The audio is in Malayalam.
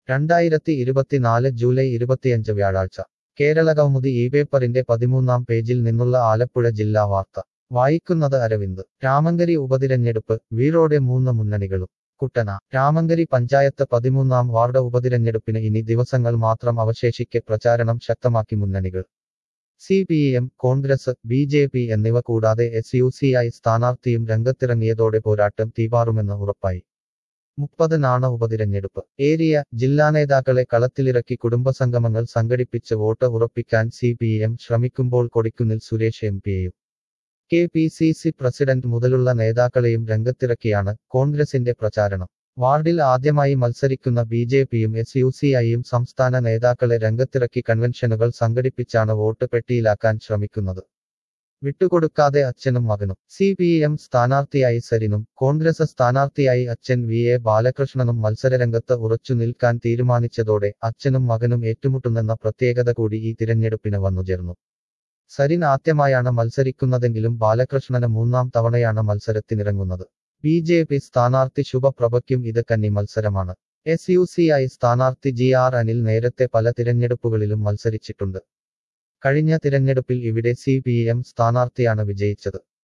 രണ്ടായിരത്തി ഇരുപത്തിനാല് ജൂലൈ ഇരുപത്തിയഞ്ച് വ്യാഴാഴ്ച കേരള കൗമുദി ഈ പേപ്പറിന്റെ പതിമൂന്നാം പേജിൽ നിന്നുള്ള ആലപ്പുഴ ജില്ലാ വാർത്ത വായിക്കുന്നത് അരവിന്ദ് രാമങ്കരി ഉപതിരഞ്ഞെടുപ്പ് വീറോടെ മൂന്ന് മുന്നണികളും കുട്ടന രാമങ്കരി പഞ്ചായത്ത് പതിമൂന്നാം വാർഡ് ഉപതിരഞ്ഞെടുപ്പിന് ഇനി ദിവസങ്ങൾ മാത്രം അവശേഷിക്കെ പ്രചാരണം ശക്തമാക്കി മുന്നണികൾ C P M Congress B J P എന്നിവ കൂടാതെ എസ് യു സി ഐ സ്ഥാനാർത്ഥിയും രംഗത്തിറങ്ങിയതോടെ പോരാട്ടം തീപാറുമെന്ന് ഉറപ്പായി മുപ്പതിനാണ് ഉപതിരഞ്ഞെടുപ്പ് ഏരിയ ജില്ലാ നേതാക്കളെ കളത്തിലിറക്കി കുടുംബസംഗമങ്ങൾ സംഘടിപ്പിച്ച് വോട്ട് ഉറപ്പിക്കാൻ സി പി എം ശ്രമിക്കുമ്പോൾ കൊടിക്കുന്നിൽ സുരേഷ് എം പിയെയും K P C C president മുതലുള്ള നേതാക്കളെയും രംഗത്തിറക്കിയാണ് കോൺഗ്രസിന്റെ പ്രചാരണം വാർഡിൽ ആദ്യമായി മത്സരിക്കുന്ന ബി ജെ പിയും എസ് യു സി ഐയും സംസ്ഥാന നേതാക്കളെ രംഗത്തിറക്കി കൺവെൻഷനുകൾ സംഘടിപ്പിച്ചാണ് വോട്ട് പെട്ടിയിലാക്കാൻ ശ്രമിക്കുന്നത് വിട്ടുകൊടുക്കാതെ അച്ഛനും മകനും സി പി എം സ്ഥാനാർത്ഥിയായി സരിനും കോൺഗ്രസ് സ്ഥാനാർത്ഥിയായി അച്ഛൻ വി എ ബാലകൃഷ്ണനും മത്സരരംഗത്ത് ഉറച്ചു നിൽക്കാൻ തീരുമാനിച്ചതോടെ അച്ഛനും മകനും ഏറ്റുമുട്ടുന്നെന്ന പ്രത്യേകത കൂടി ഈ തിരഞ്ഞെടുപ്പിന് വന്നുചേർന്നു സരിൻ ആദ്യമായാണ് മത്സരിക്കുന്നതെങ്കിലും ബാലകൃഷ്ണന് മൂന്നാം തവണയാണ് മത്സരത്തിനിറങ്ങുന്നത് ബി ജെ പി സ്ഥാനാർത്ഥി ശുഭപ്രഭയ്ക്കും ഇത് കന്നി മത്സരമാണ് എസ് യു സി ഐ സ്ഥാനാർത്ഥി ജി ആർ അനിൽ നേരത്തെ പല തിരഞ്ഞെടുപ്പുകളിലും മത്സരിച്ചിട്ടുണ്ട് കഴിഞ്ഞ തിരഞ്ഞെടുപ്പിൽ ഇവിടെ സി പി എം സ്ഥാനാർത്ഥിയാണ് വിജയിച്ചത്